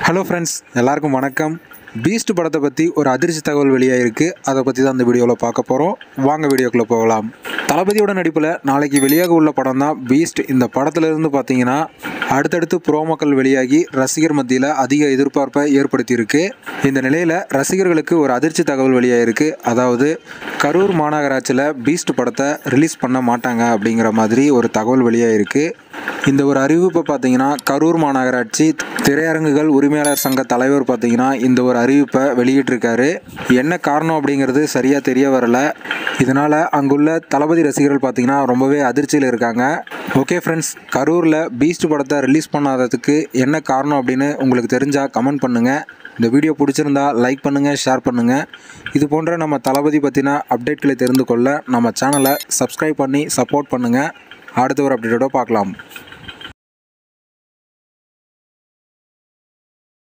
hello friends எல்லாருக்கும் வணக்கம் Beast படத்தை பற்றி ஒரு அதிர்ச்சி தகவல் வெளியாகிருக்கு அதை பற்றி தான் இந்த வீடியோவில் பார்க்க போகிறோம் வாங்க வீடியோக்குள்ளே போகலாம் தளபதியோட நடிப்பில் நாளைக்கு வெளியாக உள்ள படம் தான் பீஸ்ட் இந்த படத்துலேருந்து பார்த்தீங்கன்னா அடுத்தடுத்து ப்ரோமோக்கள் வெளியாகி ரசிகர் மத்தியில் அதிக எதிர்பார்ப்பை ஏற்படுத்தியிருக்கு இந்த நிலையில் ரசிகர்களுக்கு ஒரு அதிர்ச்சி தகவல் வெளியாகிருக்கு அதாவது கரூர் மாநகராட்சியில் பீஸ்ட் படத்தை ரிலீஸ் பண்ண மாட்டாங்க அப்படிங்கிற மாதிரி ஒரு தகவல் வெளியாகிருக்கு இந்த ஒரு அறிவிப்பை பார்த்தீங்கன்னா கரூர் மாநகராட்சி திரையரங்குகள் உரிமையாளர் சங்க தலைவர் பார்த்தீங்கன்னா இந்த ஒரு அறிவிப்பை வெளியிட்டிருக்காரு என்ன காரணம் அப்படிங்கிறது சரியாக தெரிய வரல இதனால் அங்குள்ள தளபதி ரசிகர்கள் பார்த்தீங்கன்னா ரொம்பவே அதிர்ச்சியில் இருக்காங்க ஓகே ஃப்ரெண்ட்ஸ் கரூரில் பீஸ்ட் படத்தை ரிலீஸ் பண்ணாததுக்கு என்ன காரணம் அப்படின்னு உங்களுக்கு தெரிஞ்சால் கமெண்ட் பண்ணுங்கள் இந்த வீடியோ பிடிச்சிருந்தா லைக் பண்ணுங்கள் ஷேர் பண்ணுங்கள் இது போன்ற நம்ம தளபதி பற்றின அப்டேட்களை தெரிந்து கொள்ள நம்ம சேனலை சப்ஸ்கிரைப் பண்ணி சப்போர்ட் பண்ணுங்கள் அடுத்த ஒரு அப்டேட்டோட பார்க்கலாம்